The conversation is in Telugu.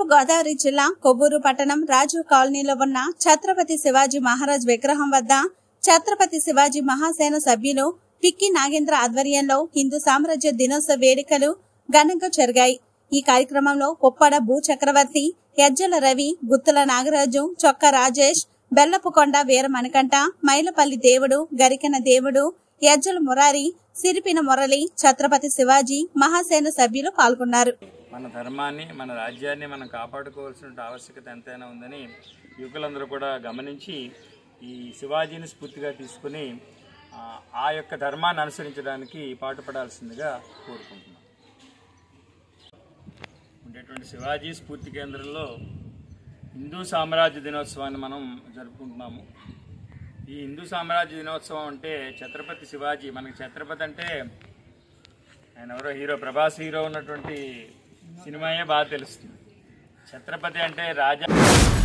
గోదావరి జిల్లా కొవ్వూరు పట్టణం రాజు కాలనీలో ఉన్న ఛత్రపతి శివాజీ మహారాజ్ విగ్రహం వద్ద ఛత్రపతి శివాజీ మహాసేన సభ్యులు పిక్కి నాగేంద్ర ఆధ్వర్యంలో హిందూ సామ్రాజ్య దినోత్సవ వేడుకలు ఘనంగా జరిగాయి ఈ కార్యక్రమంలో పుప్పడ భూ చక్రవర్తి యజ్జల రవి గుత్తుల నాగరాజు చొక్క రాజేష్ బెల్లపుకొండ వీర మణికంఠ మైలపల్లి దేవుడు గరికెన దేవుడు యజ్జల మురారి సిరిపిన మురళి ఛత్రపతి శివాజీ మహాసేన సభ్యులు పాల్గొన్నారు మన ధర్మాన్ని మన రాజ్యాన్ని మనం కాపాడుకోవాల్సిన ఆవశ్యకత ఎంతైనా ఉందని యువకులందరూ కూడా గమనించి ఈ శివాజీని స్ఫూర్తిగా తీసుకుని ఆ, ఆ యొక్క ధర్మాన్ని అనుసరించడానికి పాటుపడాల్సిందిగా కోరుకుంటున్నాం ఉండేటువంటి శివాజీ స్ఫూర్తి కేంద్రంలో హిందూ సామ్రాజ్య దినోత్సవాన్ని మనం జరుపుకుంటున్నాము ఈ హిందూ సామ్రాజ్య దినోత్సవం అంటే ఛత్రపతి శివాజీ మనకి ఛత్రపతి అంటే ఆయన ఎవరో హీరో ప్రభాస్ హీరో ఉన్నటువంటి సినిమాయే బాగా తెలుస్తుంది ఛత్రపతి అంటే రాజా